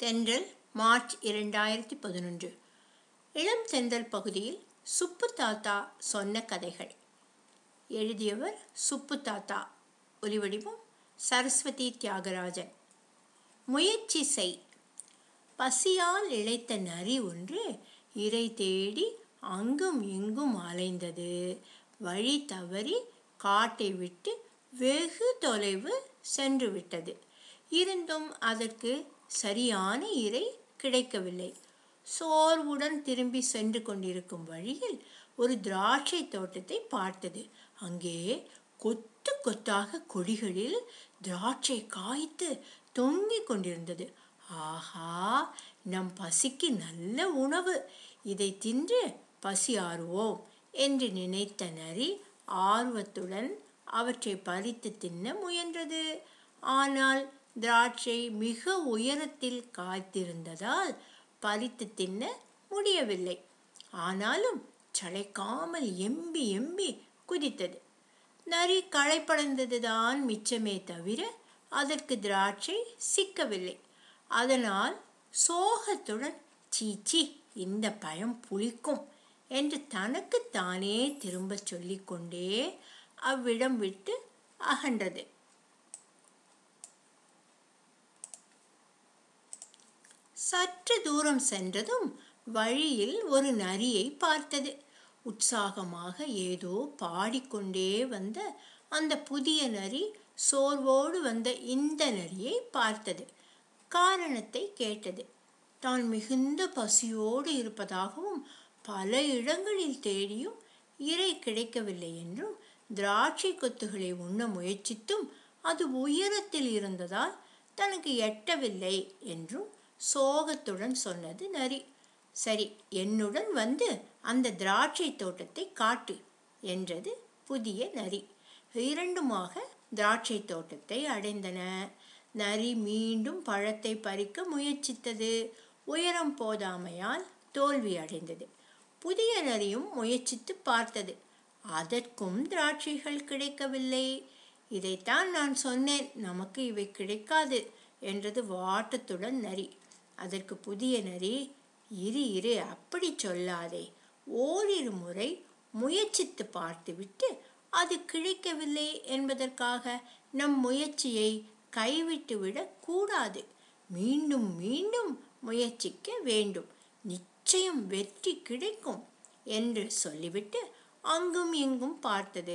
தென்றல் மார்ச் இரண்டாயிரத்தி பதினொன்று இளம் தென்றல் பகுதியில் சுப்பு தாத்தா சொன்ன கதைகள் எழுதியவர் சுப்பு தாத்தா ஒலிவடிவம் சரஸ்வதி தியாகராஜன் முயற்சி செய் பசியால் இழைத்த நரி ஒன்று இரை தேடி அங்கும் இங்கும் அலைந்தது வழி தவறி காட்டை விட்டு வெகு தொலைவு சென்று விட்டது இருந்தும் அதற்கு சரியான இரை கிடைக்கவில்லை சோர்வுடன் திரும்பி சென்று கொண்டிருக்கும் வழியில் ஒரு திராட்சை தோட்டத்தை பார்த்தது அங்கே கொத்து கொத்தாக கொடிகளில் திராட்சை காய்த்து தொங்கிக் கொண்டிருந்தது ஆஹா நம் பசிக்கு நல்ல உணவு இதை தின்று பசி ஆறுவோம் என்று நினைத்த நரி ஆர்வத்துடன் அவற்றை பறித்து தின்ன முயன்றது ஆனால் திராட்சை மிக உயரத்தில் காய்த்திருந்ததால் பறித்து தின்ன முடியவில்லை ஆனாலும் சளைக்காமல் எம்பி எம்பி குதித்தது நரி களைப்படைந்ததுதான் மிச்சமே தவிர அதற்கு திராட்சை சிக்கவில்லை அதனால் சோகத்துடன் சீச்சி இந்த பழம் புளிக்கும் என்று தனக்கு தானே திரும்ப சொல்லிக்கொண்டே அவ்விடம் விட்டு அகன்றது சற்று தூரம் சென்றதும் வழியில் ஒரு நரியை பார்த்தது உற்சாகமாக ஏதோ பாடிக்கொண்டே வந்த அந்த புதிய நரி சோர்வோடு வந்த இந்த நரியை பார்த்தது காரணத்தை கேட்டது தான் மிகுந்த பசியோடு இருப்பதாகவும் பல இடங்களில் தேடியும் இறை கிடைக்கவில்லை என்றும் திராட்சை கொத்துகளை உண்ண முயற்சித்தும் அது உயரத்தில் இருந்ததால் தனக்கு எட்டவில்லை என்றும் சோகத்துடன் சொன்னது நரி சரி என்னுடன் வந்து அந்த திராட்சை தோட்டத்தை காட்டு என்றது புதிய நரி இரண்டுமாக திராட்சை தோட்டத்தை அடைந்தன நரி மீண்டும் பழத்தை பறிக்க முயற்சித்தது உயரம் போதாமையால் தோல்வி அடைந்தது புதிய நரியும் முயற்சித்து பார்த்தது அதற்கும் திராட்சைகள் கிடைக்கவில்லை இதைத்தான் நான் சொன்னேன் நமக்கு இவை கிடைக்காது என்றது வாட்டத்துடன் நரி அதற்கு புதிய நரி இரு இரு அப்படி சொல்லாதே ஓரிரு முறை முயற்சித்து பார்த்துவிட்டு அது கிடைக்கவில்லை என்பதற்காக நம் முயற்சியை கைவிட்டுவிடக் கூடாது மீண்டும் மீண்டும் முயற்சிக்க வேண்டும் நிச்சயம் வெற்றி கிடைக்கும் என்று சொல்லிவிட்டு அங்கும் இங்கும் பார்த்தது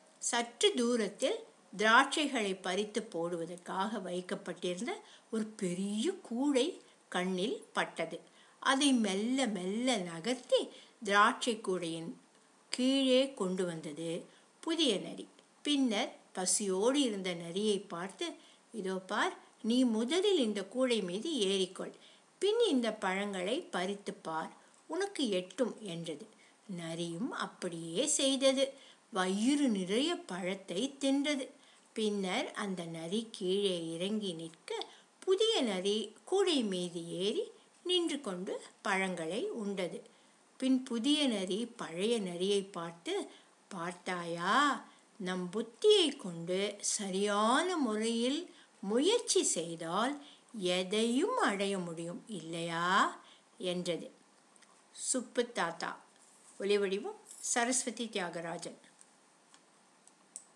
சற்று தூரத்தில் திராட்சைகளை பறித்து போடுவதற்காக வைக்கப்பட்டிருந்த ஒரு பெரிய கூடை கண்ணில் பட்டது அதை மெல்ல மெல்ல நகர்த்தி திராட்சை கூடையின் கீழே கொண்டு வந்தது புதிய நரி பின்னர் பசியோடு இருந்த நரியை பார்த்து இதோ பார் நீ முதலில் இந்த கூடை மீது ஏறிக்கொள் பின் இந்த பழங்களை பறித்து பார் உனக்கு எட்டும் என்றது நரியும் அப்படியே செய்தது வயிறு நிறைய பழத்தை தின்றது பின்னர் அந்த நரி கீழே இறங்கி நிற்க புதிய நரி கூடை மீது ஏறி நின்று கொண்டு பழங்களை உண்டது பின் புதிய நரி பழைய நரியை பார்த்து பார்த்தாயா நம் புத்தியை கொண்டு சரியான முறையில் முயற்சி செய்தால் எதையும் அடைய முடியும் இல்லையா என்றது சுப்பு தாத்தா ஒலிவடிவம் சரஸ்வதி தியாகராஜன்